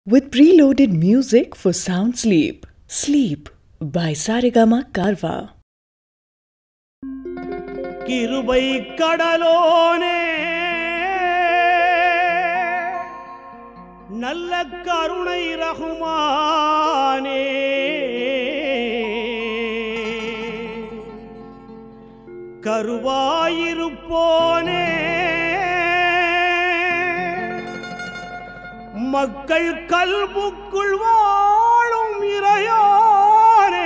with preloaded music for sound sleep. Sleep by Saregama Karwa. கிருபை கடலோனே நல்ல கருணை ரகுமானே கருவாயிருப்போனே மக்கள் கல்புக்குள் வாழும் இறையோனே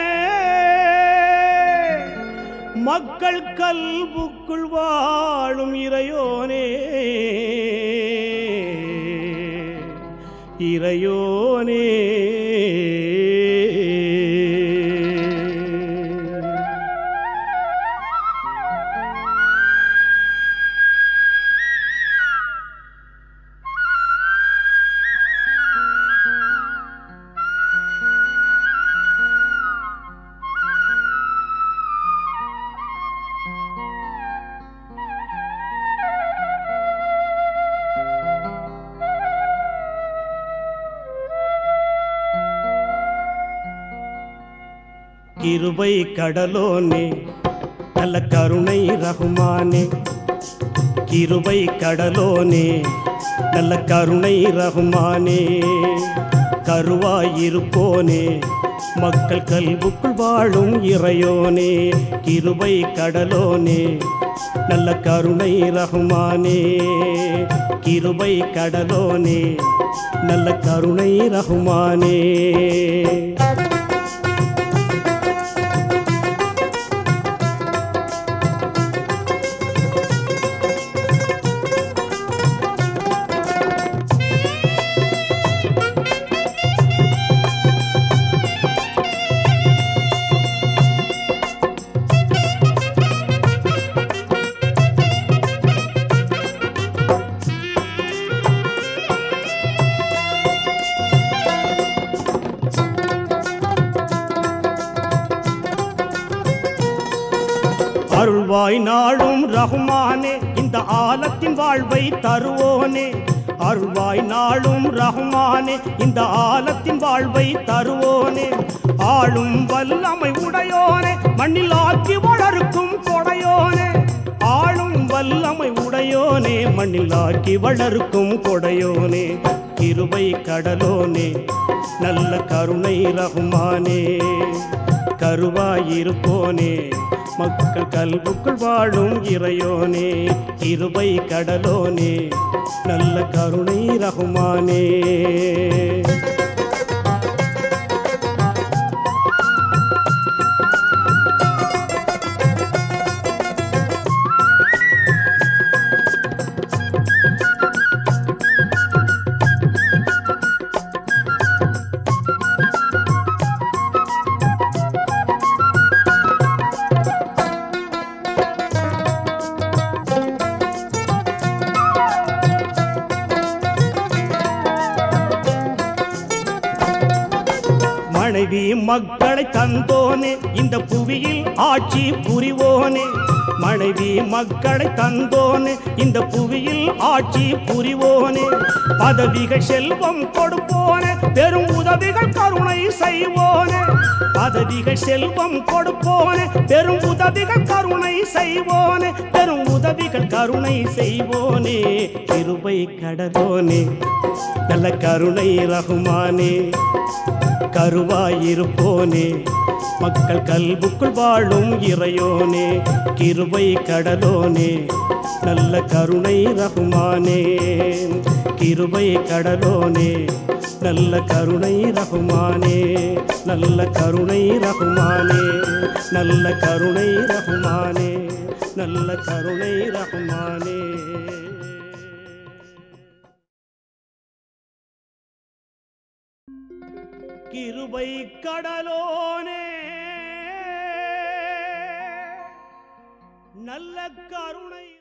மக்கள் கல்புக்குள் வாழும் இறையோனே இறையோனே கிருபை கடலோனே நல்ல கருணை ரகுமானே கிருபை கடலோனே நல்ல கருணை ரகுமானே கருவாயிருப்போனே மக்கள் கல்புக்குள் வாழும் இறையோனே கிருபை கடலோனே நல்ல கருணை ரகுமானே கிருபை கடலோனே நல்ல கருணை ரகுமானே அருள்வாய் நாளும் ரஹ்மானே இந்த ஆலத்தின் வாழ்வை தருவோனே அருள்வாய் நாளும் ரஹ்மானே இந்த ஆலத்தின் வாழ்வை தருவோனே ஆளும் வல்லமை உடையோனே மண்ணில் ஆக்கி வளர்க்கும் கொடையோனே ஆளும் வல்லமை உடையோனே மண்ணில் ஆக்கி வளர்க்கும் கொடையோனே கிருபை கடலோனே நல்ல கருணை ரகுமானே கருவாயிருப்போனே மக்கள் கல்புக்குள் வாழும் இறையோனே கிருபை கடலோனே நல்ல கருணை ரகுமானே மனைவி மக்களை தந்தோனே இந்த புவியில் ஆட்சி புரிவோனே மனைவி மக்களை தந்தோனே இந்த புவியில் ஆட்சி புரிவோனே பதவிகள் செல்வம் கொடுப்போனே பெரும் உதவிகள் கருணை செய்வோனே பதவிகள் செல்வம் கொடுப்போனே பெரும் உதவிகள் கருணை செய்வோனே பெரும் உதவிகள் கருணை செய்வோனே கிருபை கடலோனே நல்ல கருணை ரகுமானே கருவாயிருப்போனே மக்கள் கல்புக்குள் வாழும் இறையோனே கிருபை கடலோனே நல்ல கருணை ரகுமானே கிருபை கடலோனே நல்ல கருணை ரகுமானே நல்ல கருணை ரகுமானே நல்ல கருணை ரகுமானே நல்ல கருணை ரகுமானே கிருபை கடலோனே நல்ல கருணை